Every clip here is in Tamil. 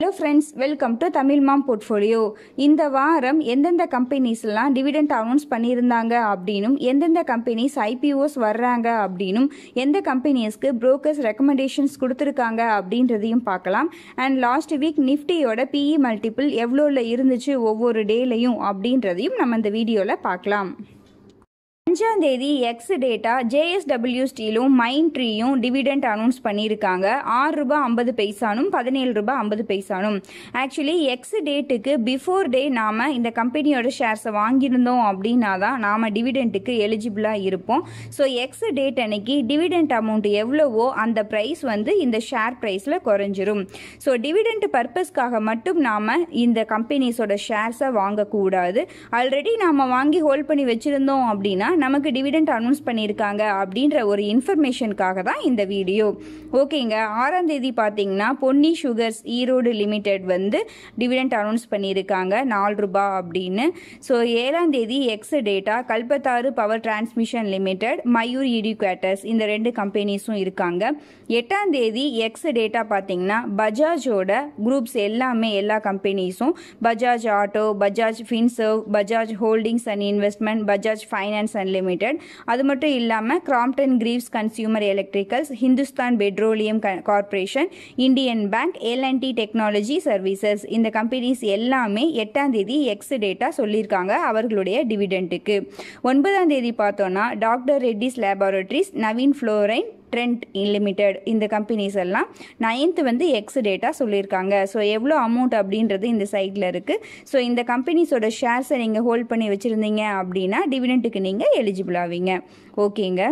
hello friends welcome to Tamil mom portfolio இந்த வாரம் எந்தெந்த கம்பெனிஸ்லாம் டிவிடெண்ட் அனௌன்ஸ் பண்ணியிருந்தாங்க அப்படின்னும் எந்தெந்த கம்பெனிஸ் ஐபிஓஸ் வர்றாங்க அப்படின்னும் எந்த கம்பெனிஸ்க்கு புரோக்கர்ஸ் ரெக்கமெண்டேஷன்ஸ் கொடுத்துருக்காங்க அப்படின்றதையும் பார்க்கலாம் அண்ட் லாஸ்ட் வீக் நிஃப்டியோட பிஇ மல்டிபிள் எவ்வளோல இருந்துச்சு ஒவ்வொரு டேலையும் அப்படின்றதையும் நம்ம இந்த வீடியோவில் பார்க்கலாம் அஞ்சாம் தேதி எக்ஸ் டேட்டா ஜேஎஸ்டபிள்யூ ஸ்டீலும் மைண்ட் ட்ரீயும் டிவிடெண்ட் அனௌன்ஸ் பண்ணியிருக்காங்க ஆறு ரூபாய் ஐம்பது பைசானும் பதினேழு ரூபாய் ஐம்பது பைசானும் ஆக்சுவலி எக்ஸ் டேட்டுக்கு பிஃபோர் டே நாம் இந்த கம்பெனியோட ஷேர்ஸை வாங்கியிருந்தோம் அப்படின்னா தான் நாம் டிவிடெண்ட்டுக்கு எலிஜிபிளாக இருப்போம் ஸோ எக்ஸ் டேட் அன்னைக்கு டிவிடெண்ட் அமௌண்ட் எவ்வளவோ அந்த ப்ரைஸ் வந்து இந்த ஷேர் ப்ரைஸில் குறைஞ்சிரும் ஸோ டிவிடெண்ட் பர்பஸ்க்காக மட்டும் நாம் இந்த கம்பெனிஸோட ஷேர்ஸை வாங்கக்கூடாது ஆல்ரெடி நாம் வாங்கி ஹோல்ட் பண்ணி வச்சுருந்தோம் அப்படின்னா நமக்கு டிவிடெண்ட் அனௌன்ஸ் பண்ணியிருக்காங்க அப்படின்ற ஒரு இன்ஃபர்மேஷனுக்காக தான் இந்த வீடியோ ஓகேங்க ஆறாம் தேதி பார்த்தீங்கன்னா பொன்னி சுகர்ஸ் ஈரோடு லிமிடெட் வந்து டிவிடெண்ட் அனௌன்ஸ் பண்ணியிருக்காங்க நாலு ரூபாய் அப்படின்னு ஸோ ஏழாம் தேதி எக்ஸ் டேட்டா Kalpataru power transmission limited Mayur Uniquoters இந்த ரெண்டு கம்பெனிஸும் இருக்காங்க எட்டாம் தேதி எக்ஸ் டேட்டா பார்த்தீங்கன்னா பஜாஜோட குரூப்ஸ் எல்லாமே எல்லா கம்பெனிஸும் Bajaj auto Bajaj finserv Bajaj holdings and investment Bajaj finance and limited அது மட்டும் இல்லாமல் Crompton Greaves consumer electricals Hindustan petroleum corporation Indian bank L N T technology services இந்த கம்பெனிஸ் எல்லாமே எட்டாம் தேதி எக்ஸ் டேட்டா சொல்லியிருக்காங்க அவர்களுடைய டிவிடெண்ட்டுக்கு ஒன்பதாம் தேதி பார்த்தோன்னா doctor Reddy's laboratories Navin fluorine Trent limited இந்த கம்பெனிஸ் எல்லாம் நைன்த்து வந்து எக்ஸ் டேட்டா சொல்லியிருக்காங்க ஸோ எவ்வளோ அமௌண்ட் அப்படின்றது இந்த சைட்டில் இருக்குது ஸோ இந்த கம்பெனிஸோட ஷேர்ஸை நீங்கள் ஹோல்ட் பண்ணி வச்சுருந்தீங்க அப்படின்னா டிவிடெண்ட்டுக்கு நீங்கள் எலிஜிபிள் ஆவீங்க ஓகேங்க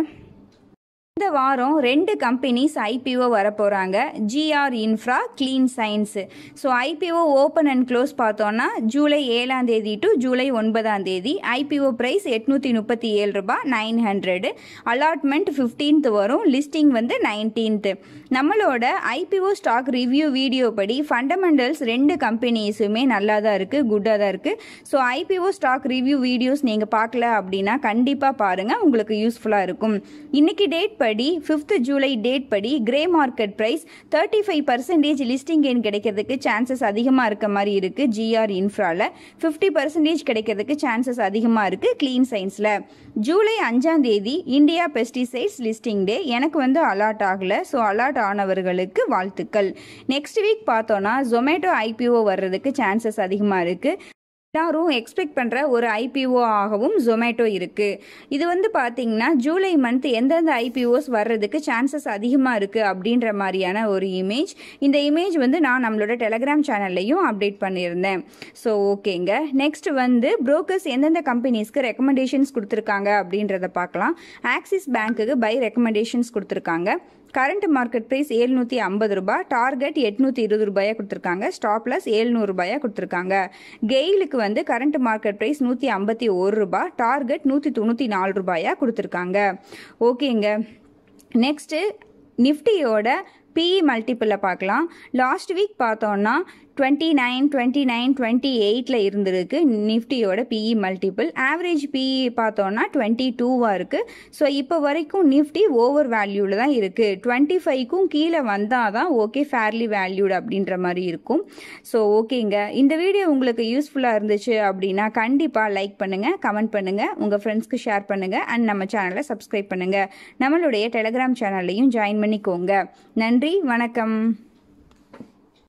இந்த வாரம் ரெண்டு கம்பெனிஸ் ஐபிஓ வரப்போகிறாங்க G R infra clean science so IPO open and close பார்த்தோன்னா ஜூலை ஏழாம் தேதி டு ஜூலை ஒன்பதாம் தேதி ஐபிஓ ப்ரைஸ் எட்நூற்றி முப்பத்தி ஏழு ரூபாய் நைன் ஹண்ட்ரடு அலாட்மெண்ட் ஃபிஃப்டீன்த் வரும் லிஸ்டிங் வந்து நைன்டீன்த்து நம்மளோட ஐபிஓ ஸ்டாக் ரிவ்யூ வீடியோ படி ஃபண்டமெண்டல்ஸ் ரெண்டு கம்பெனிஸுமே நல்லா தான் இருக்குது குட்டாக தான் இருக்குது so IPO stock review videos நீங்கள் பார்க்கல அப்படின்னா கண்டிப்பாக பாருங்கள் உங்களுக்கு யூஸ்ஃபுல்லாக இருக்கும் இன்னைக்கு டேட் படி ஃபிஃப்த் ஜூலை டேட் படி grey market price thirty five percentage listing gain கிடைக்கிறதுக்கு சான்சஸ் அதிகமாக இருக்க மாதிரி இருக்குது ஜிஆர் இன்ஃப்ராவில் ஃபிஃப்டி பர்சன்டேஜ் கிடைக்கிறதுக்கு சான்சஸ் அதிகமாக இருக்குது க்ளீன் சயின்ஸில் ஜூலை அஞ்சாம் தேதி இந்தியா பெஸ்டிசைட்ஸ் லிஸ்டிங் டே எனக்கு வந்து அலாட் ஆகலை ஸோ அலாட் ஆனவர்களுக்கு வாழ்த்துக்கள் நெக்ஸ்ட் வீக் பார்த்தோன்னா ஜொமேட்டோ ஐபிஓ வர்றதுக்கு சான்சஸ் அதிகமாக இருக்குது எல்லாரும் எக்ஸ்பெக்ட் பண்ணுற ஒரு ஐபிஓ ஆகவும் ஜொமேட்டோ இருக்குது இது வந்து பார்த்தீங்கன்னா ஜூலை மந்த் எந்தெந்த ஐபிஓஸ் வர்றதுக்கு சான்சஸ் அதிகமாக இருக்குது அப்படின்ற மாதிரியான ஒரு இமேஜ் இந்த இமேஜ் வந்து நான் நம்மளோட டெலகிராம் சேனல்லையும் அப்டேட் பண்ணியிருந்தேன் ஸோ ஓகேங்க நெக்ஸ்ட் வந்து புரோக்கர்ஸ் எந்தெந்த கம்பெனிஸ்க்கு ரெக்கமெண்டேஷன்ஸ் கொடுத்துருக்காங்க அப்படின்றத பார்க்கலாம் ஆக்சிஸ் பேங்க்குக்கு பை ரெக்கமெண்டேஷன்ஸ் கொடுத்துருக்காங்க கரண்ட் மார்க்கெட் ப்ரைஸ் ஏழ்நூற்றி ஐம்பது ரூபாய் டார்கெட் எட்நூற்றி இருபது ரூபாயாக கொடுத்துருக்காங்க ஸ்டாப் ப்ளஸ் ஏழ்நூறு ரூபாயாக கொடுத்துருக்காங்க கெயிலுக்கு வந்து கரண்ட் மார்க்கெட் ப்ரைஸ் நூற்றி ஐம்பத்தி ஒரு ரூபாய் டார்கெட் நூற்றி தொண்ணூற்றி நாலு ரூபாயாக கொடுத்துருக்காங்க ஓகேங்க நெக்ஸ்ட்டு நிஃப்டியோட பிஇ மல்டிப்பிளில் பார்க்கலாம் லாஸ்ட் வீக் பார்த்தோன்னா twenty nine twenty nine twenty எயிட்டில் இருந்திருக்கு நிஃப்டியோட பிஇ மல்டிபிள் ஆவரேஜ் பிஇ பார்த்தோன்னா டுவெண்ட்டி டூவாக இருக்குது ஸோ இப்போ வரைக்கும் நிஃப்டி ஓவர் வேல்யூவில் தான் இருக்குது டுவெண்ட்டி ஃபைவ்க்கும் கீழே வந்தால் தான் ஓகே ஃபேர்லி வேல்யூடு அப்படின்ற மாதிரி இருக்கும் ஸோ ஓகேங்க இந்த வீடியோ உங்களுக்கு யூஸ்ஃபுல்லாக இருந்துச்சு அப்படின்னா கண்டிப்பாக லைக் பண்ணுங்கள் கமெண்ட் பண்ணுங்கள் உங்கள் ஃப்ரெண்ட்ஸ்க்கு ஷேர் பண்ணுங்கள் அண்ட் நம்ம சேனலை சப்ஸ்கிரைப் பண்ணுங்கள் நம்மளுடைய டெலகிராம் சேனல்லையும் ஜாயின் பண்ணிக்கோங்க நன்றி வணக்கம்